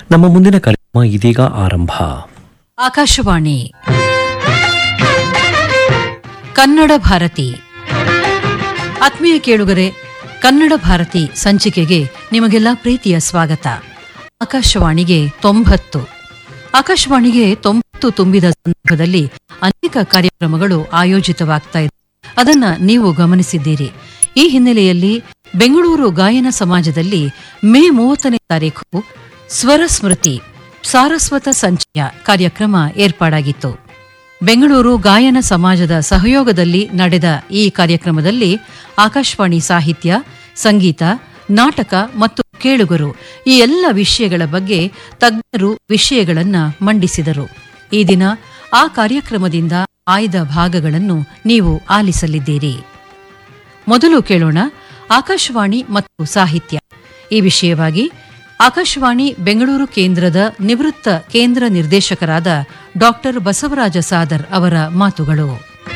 ನಮ್ಮ ಮುಂದಿನ ಕಾರ್ಯಕ್ರಮ ಇದೀಗ ಆರಂಭ ಆಕಾಶವಾಣಿ ಕನ್ನಡ ಭಾರತಿ ಆತ್ಮೀಯ ಕೇಳುಗರೆ ಕನ್ನಡ ಭಾರತಿ ಸಂಚಿಕೆಗೆ ನಿಮಗೆಲ್ಲ ಪ್ರೀತಿಯ ಸ್ವಾಗತ ಆಕಾಶವಾಣಿಗೆ ತೊಂಬತ್ತು ಆಕಾಶವಾಣಿಗೆ ತೊಂಬತ್ತು ತುಂಬಿದ ಸಂದರ್ಭದಲ್ಲಿ ಅನೇಕ ಕಾರ್ಯಕ್ರಮಗಳು ಆಯೋಜಿತವಾಗ್ತಾ ಇದೆ ಅದನ್ನ ನೀವು ಗಮನಿಸಿದ್ದೀರಿ ಈ ಹಿನ್ನೆಲೆಯಲ್ಲಿ ಬೆಂಗಳೂರು ಗಾಯನ ಸಮಾಜದಲ್ಲಿ ಮೇ ಮೂವತ್ತನೇ ತಾರೀಕು ಸ್ವರ ಸ್ಮೃತಿ ಸಾರಸ್ವತ ಸಂಚಯ ಕಾರ್ಯಕ್ರಮ ಏರ್ಪಾಡಾಗಿತ್ತು ಬೆಂಗಳೂರು ಗಾಯನ ಸಮಾಜದ ಸಹಯೋಗದಲ್ಲಿ ನಡೆದ ಈ ಕಾರ್ಯಕ್ರಮದಲ್ಲಿ ಆಕಾಶವಾಣಿ ಸಾಹಿತ್ಯ ಸಂಗೀತ ನಾಟಕ ಮತ್ತು ಕೇಳುಗರು ಈ ಎಲ್ಲ ವಿಷಯಗಳ ಬಗ್ಗೆ ತಜ್ಞರು ವಿಷಯಗಳನ್ನ ಮಂಡಿಸಿದರು ಈ ದಿನ ಆ ಕಾರ್ಯಕ್ರಮದಿಂದ ಆಯ್ದ ಭಾಗಗಳನ್ನು ನೀವು ಆಲಿಸಲಿದ್ದೀರಿ ಮೊದಲು ಕೇಳೋಣ ಆಕಾಶವಾಣಿ ಮತ್ತು ಸಾಹಿತ್ಯ ಈ ವಿಷಯವಾಗಿ ಆಕಾಶವಾಣಿ ಬೆಂಗಳೂರು ಕೇಂದ್ರದ ನಿವೃತ್ತ ಕೇಂದ್ರ ನಿರ್ದೇಶಕರಾದ ಡಾಕ್ಟರ್ ಬಸವರಾಜ ಸಾದರ್ ಅವರ ಮಾತುಗಳು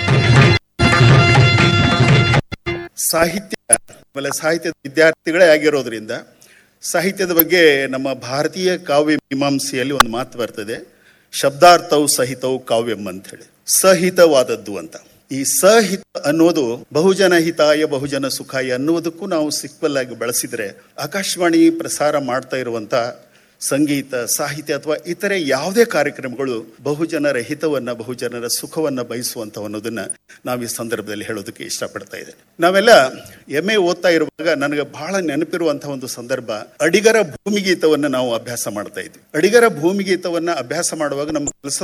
ಸಾಹಿತ್ಯ ಆಮೇಲೆ ಸಾಹಿತ್ಯದ ವಿದ್ಯಾರ್ಥಿಗಳೇ ಆಗಿರೋದ್ರಿಂದ ಸಾಹಿತ್ಯದ ಬಗ್ಗೆ ನಮ್ಮ ಭಾರತೀಯ ಕಾವ್ಯ ಮೀಮಾಂಸೆಯಲ್ಲಿ ಒಂದು ಮಾತು ಬರ್ತದೆ ಶಬ್ದಾರ್ಥವು ಸಹಿತವು ಕಾವ್ಯಂ ಅಂತ ಹೇಳಿ ಸಹಿತವಾದದ್ದು ಅಂತ ಈ ಸಹಿತ ಅನ್ನೋದು ಬಹುಜನ ಹಿತಾಯ ಬಹುಜನ ಸುಖಾಯ ಅನ್ನುವುದಕ್ಕೂ ನಾವು ಸಿಕ್ವಲ್ ಆಗಿ ಬಳಸಿದ್ರೆ ಆಕಾಶವಾಣಿ ಪ್ರಸಾರ ಮಾಡ್ತಾ ಇರುವಂತ ಸಂಗೀತ ಸಾಹಿತ್ಯ ಅಥವಾ ಇತರೆ ಯಾವುದೇ ಕಾರ್ಯಕ್ರಮಗಳು ಬಹುಜನರ ಹಿತವನ್ನ ಬಹುಜನರ ಸುಖವನ್ನ ಬಯಸುವಂತ ಅನ್ನೋದನ್ನ ನಾವು ಈ ಸಂದರ್ಭದಲ್ಲಿ ಹೇಳೋದಕ್ಕೆ ಇಷ್ಟಪಡ್ತಾ ಇದ್ದೇನೆ ನಾವೆಲ್ಲ ಎಂ ಎ ಓದ್ತಾ ಇರುವಾಗ ನನಗೆ ಬಹಳ ನೆನಪಿರುವಂತಹ ಒಂದು ಸಂದರ್ಭ ಅಡಿಗರ ಭೂಮಿಗೀತವನ್ನ ನಾವು ಅಭ್ಯಾಸ ಮಾಡ್ತಾ ಇದ್ವಿ ಅಡಿಗರ ಭೂಮಿಗೀತವನ್ನ ಅಭ್ಯಾಸ ಮಾಡುವಾಗ ನಮ್ಮ ಕೆಲಸ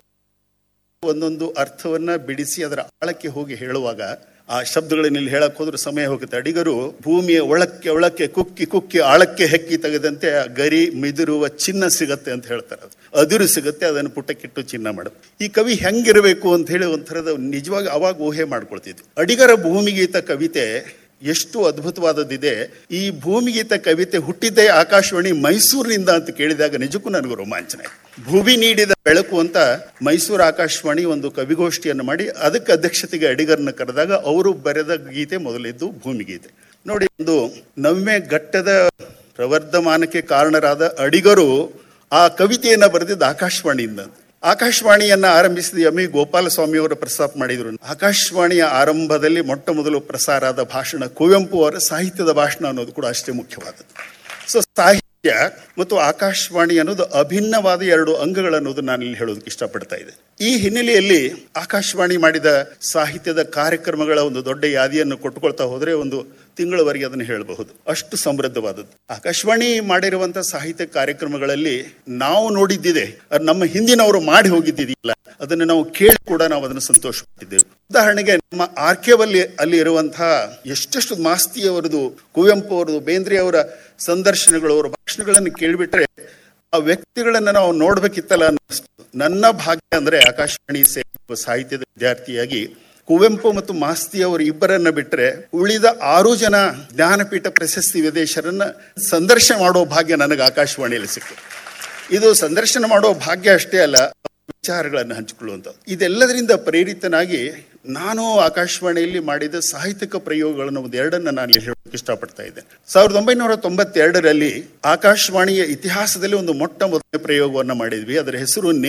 ಒಂದೊಂದು ಅರ್ಥವನ್ನ ಬಿಡಿಸಿ ಅದರ ಆಳಕ್ಕೆ ಹೋಗಿ ಹೇಳುವಾಗ ಆ ಶಬ್ದಗಳನ್ನ ಇಲ್ಲಿ ಹೇಳಕ್ ಹೋದ್ರೆ ಸಮಯ ಹೋಗುತ್ತೆ ಅಡಿಗರು ಭೂಮಿಯ ಒಳಕ್ಕೆ ಒಳಕ್ಕೆ ಕುಕ್ಕಿ ಕುಕ್ಕಿ ಆಳಕ್ಕೆ ಹೆಕ್ಕಿ ತೆಗೆದಂತೆ ಆ ಗರಿ ಮಿದಿರುವ ಚಿನ್ನ ಸಿಗತ್ತೆ ಅಂತ ಹೇಳ್ತಾರೆ ಅದು ಅದಿರು ಸಿಗತ್ತೆ ಅದನ್ನು ಪುಟಕ್ಕಿಟ್ಟು ಚಿನ್ನ ಮಾಡೋದು ಈ ಕವಿ ಹೆಂಗಿರಬೇಕು ಅಂತ ಹೇಳಿ ಒಂಥರದ ನಿಜವಾಗಿ ಅವಾಗ ಊಹೆ ಮಾಡ್ಕೊಳ್ತಿದ್ವಿ ಅಡಿಗರ ಭೂಮಿಗೀತ ಕವಿತೆ ಎಷ್ಟು ಅದ್ಭುತವಾದದ್ದಿದೆ ಈ ಭೂಮಿಗೀತ ಕವಿತೆ ಹುಟ್ಟಿದ್ದೇ ಆಕಾಶವಾಣಿ ಮೈಸೂರಿನಿಂದ ಅಂತ ಕೇಳಿದಾಗ ನಿಜಕ್ಕೂ ನನಗೂ ರೋಮಾಂಚನ ಆಯ್ತು ಭೂಮಿ ನೀಡಿದ ಬೆಳಕು ಅಂತ ಮೈಸೂರು ಆಕಾಶವಾಣಿ ಒಂದು ಕವಿಗೋಷ್ಠಿಯನ್ನು ಮಾಡಿ ಅದಕ್ಕೆ ಅಧ್ಯಕ್ಷತೆಗೆ ಅಡಿಗರನ್ನ ಕರೆದಾಗ ಅವರು ಬರೆದ ಗೀತೆ ಮೊದಲಿದ್ದು ಭೂಮಿಗೀತೆ ನೋಡಿ ಒಂದು ನವ್ಯ ಘಟ್ಟದ ಪ್ರವರ್ಧಮಾನಕ್ಕೆ ಕಾರಣರಾದ ಅಡಿಗರು ಆ ಕವಿತೆಯನ್ನ ಬರೆದಿದ್ದು ಆಕಾಶವಾಣಿಯಿಂದ ಆಕಾಶವಾಣಿಯನ್ನ ಆರಂಭಿಸಿದ ಎಂ ಇ ಗೋಪಾಲಸ್ವಾಮಿ ಅವರು ಪ್ರಸ್ತಾಪ ಮಾಡಿದ್ರು ಆಕಾಶವಾಣಿಯ ಆರಂಭದಲ್ಲಿ ಮೊಟ್ಟ ಮೊದಲು ಪ್ರಸಾರ ಆದ ಭಾಷಣ ಕುವೆಂಪು ಅವರ ಸಾಹಿತ್ಯದ ಭಾಷಣ ಅನ್ನೋದು ಕೂಡ ಅಷ್ಟೇ ಮುಖ್ಯವಾದದ್ದು ಸೊ ಸಾಹಿತ್ಯ ಮತ್ತು ಆಕಾಶವಾಣಿ ಅನ್ನೋದು ಅಭಿನ್ನವಾದ ಎರಡು ಅಂಗಗಳನ್ನೋದು ನಾನು ಇಲ್ಲಿ ಹೇಳೋದಕ್ಕೆ ಇಷ್ಟಪಡ್ತಾ ಇದ್ದೆ ಈ ಹಿನ್ನೆಲೆಯಲ್ಲಿ ಆಕಾಶವಾಣಿ ಮಾಡಿದ ಸಾಹಿತ್ಯದ ಕಾರ್ಯಕ್ರಮಗಳ ಒಂದು ದೊಡ್ಡ ಯಾದಿಯನ್ನು ಕೊಟ್ಟುಕೊಳ್ತಾ ಹೋದ್ರೆ ಒಂದು ತಿಂಗಳವರೆಗೆ ಅದನ್ನು ಹೇಳಬಹುದು ಅಷ್ಟು ಸಮೃದ್ಧವಾದದ್ದು ಆಕಾಶವಾಣಿ ಮಾಡಿರುವಂತಹ ಸಾಹಿತ್ಯ ಕಾರ್ಯಕ್ರಮಗಳಲ್ಲಿ ನಾವು ನೋಡಿದ್ದಿದೆ ಅದು ನಮ್ಮ ಹಿಂದಿನವರು ಮಾಡಿ ಹೋಗಿದ್ದಿಲ್ಲ ಅದನ್ನು ನಾವು ಕೇಳಿ ಕೂಡ ನಾವು ಅದನ್ನು ಸಂತೋಷ ಪಟ್ಟಿದ್ದೇವೆ ಉದಾಹರಣೆಗೆ ನಮ್ಮ ಆರ್ಕೆವಲ್ಲಿ ಅಲ್ಲಿ ಇರುವಂತಹ ಎಷ್ಟೆಷ್ಟು ಮಾಸ್ತಿಯವರದು ಕುವೆಂಪು ಅವರದು ಬೇಂದ್ರೆ ಅವರ ಸಂದರ್ಶನಗಳು ಅವರ ಭಾಷಣಗಳನ್ನು ಕೇಳಿಬಿಟ್ರೆ ಆ ವ್ಯಕ್ತಿಗಳನ್ನ ನಾವು ನೋಡ್ಬೇಕಿತ್ತಲ್ಲ ಅನ್ನಿಸ್ತು ನನ್ನ ಭಾಗ್ಯ ಅಂದ್ರೆ ಆಕಾಶವಾಣಿ ಸೇವೆ ಸಾಹಿತ್ಯದ ವಿದ್ಯಾರ್ಥಿಯಾಗಿ ಕುವೆಂಪು ಮತ್ತು ಮಾಸ್ತಿ ಅವರು ಇಬ್ಬರನ್ನ ಬಿಟ್ರೆ ಉಳಿದ ಆರು ಜನ ಜ್ಞಾನಪೀಠ ಪ್ರಶಸ್ತಿ ವಿದೇಶರನ್ನ ಸಂದರ್ಶನ ಮಾಡೋ ಭಾಗ್ಯ ನನಗೆ ಆಕಾಶವಾಣಿಯಲ್ಲಿ ಸಿಕ್ತು ಇದು ಸಂದರ್ಶನ ಮಾಡೋ ಭಾಗ್ಯ ಅಷ್ಟೇ ಅಲ್ಲ ವಿಚಾರಗಳನ್ನು ಹಂಚಿಕೊಳ್ಳುವಂಥದ್ದು ಇದೆಲ್ಲದರಿಂದ ಪ್ರೇರಿತನಾಗಿ ನಾನು ಆಕಾಶವಾಣಿಯಲ್ಲಿ ಮಾಡಿದ ಸಾಹಿತ್ಯಿಕ ಪ್ರಯೋಗಗಳನ್ನು ಒಂದು ಎರಡನ್ನ ನಾನು ಇಲ್ಲಿ ಹೇಳೋಕೆ ಇಷ್ಟಪಡ್ತಾ ಇದ್ದೇನೆ ಸಾವಿರದ ಒಂಬೈನೂರ ತೊಂಬತ್ತೆರಡರಲ್ಲಿ ಆಕಾಶವಾಣಿಯ ಇತಿಹಾಸದಲ್ಲಿ ಒಂದು ಮೊಟ್ಟ ಮೊದಲನೇ ಪ್ರಯೋಗವನ್ನು ಮಾಡಿದ್ವಿ ಅದರ ಹೆಸರು